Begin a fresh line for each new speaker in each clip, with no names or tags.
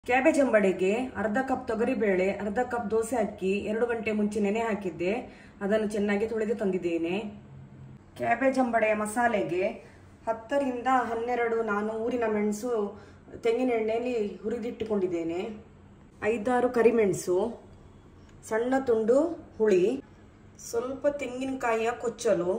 cabbage ಅಂಬಡೆಗೆ ಅರ್ಧ cup ತೊಗರಿಬೇಳೆ ಅರ್ಧ ಕಪ್ ದೋಸೆ ಅಕ್ಕಿ ಎರಡು ಗಂಟೆ ಮುಂಚೆ ನೆನೆ ಹಾಕಿದ್ದೆ ಅದನ್ನು ಚೆನ್ನಾಗಿ ತೊಳೆದು ತಂದಿದ್ದೇನೆ ಕ್ಯಾಬೇಜ್ ಅಂಬಡೆಯ ಮಸಾಲೆಗೆ ಹತ್ತರಿಂದ ಹನ್ನೆರಡು ನಾನು ಊರಿನ ಮೆಣಸು ತೆಂಗಿನ ಎಣ್ಣೆಯಲ್ಲಿ ಹುರಿದಿಟ್ಟುಕೊಂಡಿದ್ದೇನೆ ಐದಾರು ಕರಿಮೆಣಸು ಸಣ್ಣ ತುಂಡು ಹುಳಿ ಸ್ವಲ್ಪ ತೆಂಗಿನಕಾಯಿಯ ಕೊಚ್ಚಲು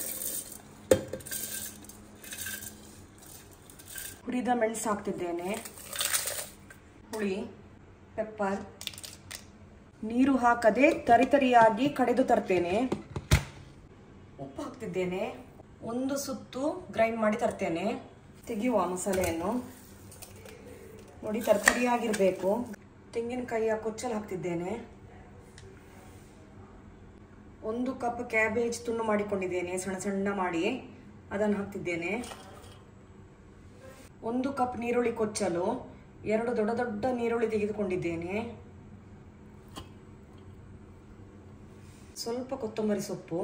ಹುರಿದ ಮೆಣಸು ಹಾಕ್ತಿದ್ದೇನೆ ಹುಳಿ ಪೆಪ್ಪರ್ ನೀರು ಹಾಕದೆ ತರಿತರಿಯಾಗಿ ಕಡೆದು ತರ್ತೇನೆ ಉಪ್ಪು ಹಾಕ್ತಿದ್ದೇನೆ ಒಂದು ಸುತ್ತು ಗ್ರೈಂಡ್ ಮಾಡಿ ತರ್ತೇನೆ ತೆಗೆಯುವ ಮಸಾಲೆಯನ್ನು ನೋಡಿ ತರ್ತರಿಯಾಗಿರಬೇಕು ತೆಂಗಿನಕಾಯಿಯ ಕೊಚ್ಚಲು ಹಾಕ್ತಿದ್ದೇನೆ ಒಂದು ಕಪ್ ಕ್ಯಾಬೇಜ್ ತುಂಡು ಮಾಡಿಕೊಂಡಿದ್ದೇನೆ ಸಣ್ಣ ಸಣ್ಣ ಮಾಡಿ ಅದನ್ನು ಹಾಕ್ತಿದ್ದೇನೆ ಒಂದು ಕಪ್ ನೀರುಳ್ಳಿ ಕೊಚ್ಚಲು ಎರಡು ದೊಡ್ಡ ದೊಡ್ಡ ನೀರುಳ್ಳಿ ತೆಗೆದುಕೊಂಡಿದ್ದೇನೆ ಸ್ವಲ್ಪ ಕೊತ್ತಂಬರಿ ಸೊಪ್ಪು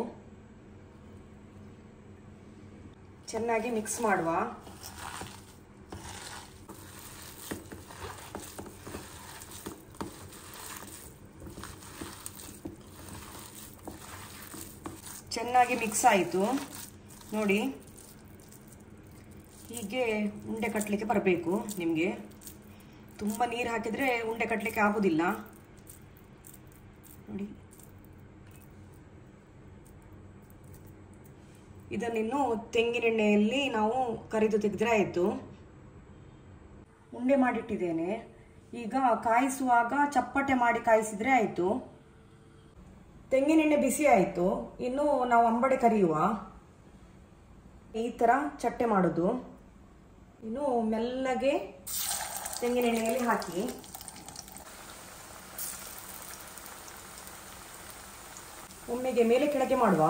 ಚೆನ್ನಾಗಿ ಮಿಕ್ಸ್ ಮಾಡುವ ಚೆನ್ನಾಗಿ ಮಿಕ್ಸ್ ಆಯಿತು ನೋಡಿ ಹೀಗೆ ಉಂಡೆ ಕಟ್ಟಲಿಕ್ಕೆ ಬರಬೇಕು ನಿಮಗೆ ತುಂಬ ನೀರು ಹಾಕಿದರೆ ಉಂಡೆ ಕಟ್ಟಲಿಕ್ಕೆ ಆಗೋದಿಲ್ಲ ನೋಡಿ ಇದನ್ನಿನ್ನು ತೆಂಗಿನೆಣ್ಣೆಯಲ್ಲಿ ನಾವು ಕರಿದು ತೆಗೆದ್ರೆ ಆಯಿತು ಉಂಡೆ ಮಾಡಿಟ್ಟಿದ್ದೇನೆ ಈಗ ಕಾಯಿಸುವಾಗ ಚಪ್ಪಟೆ ಮಾಡಿ ಕಾಯಿಸಿದ್ರೆ ಆಯಿತು ತೆಂಗಿನೆಣ್ಣೆ ಬಿಸಿ ಆಯಿತು ಇನ್ನು ನಾವು ಅಂಬಡೆ ಕರಿಯುವ ಈ ಥರ ಚಟ್ಟೆ ಮಾಡೋದು ಇನ್ನು ಮೆಲ್ಲಗೆ ತೆಂಗಿನೆಣ್ಣೆಯಲ್ಲಿ ಹಾಕಿ ಒಮ್ಮೆಗೆ ಮೇಲೆ ಕೆಳಗೆ ಮಾಡುವ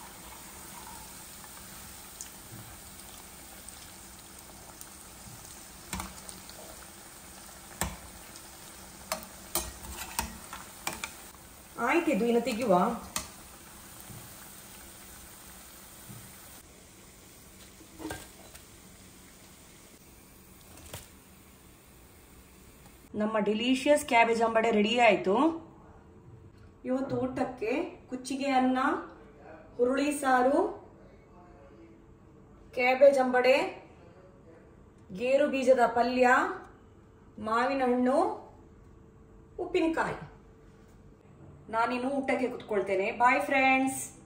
ಆಯ್ತಿದು ಇನ್ನು ತೆಗೆಯುವ ನಮ್ಮ ಡಿಲಿಷಿಯಸ್ ಕ್ಯಾಬೇಜ್ ಅಂಬಡೆ ರೆಡಿ ಆಯಿತು ಇವತ್ತು ಊಟಕ್ಕೆ ಕುಚ್ಚಿಗೆ ಅನ್ನ ಹುರುಳಿ ಸಾರು ಕ್ಯಾಬೇಜ್ ಅಂಬಡೆ ಗೇರು ಬೀಜದ ಪಲ್ಯ ಮಾವಿನ ಹಣ್ಣು ಉಪ್ಪಿನಕಾಯಿ ನಾನಿನ್ನು ಊಟಕ್ಕೆ ಕುತ್ಕೊಳ್ತೇನೆ ಬಾಯ್ ಫ್ರೆಂಡ್ಸ್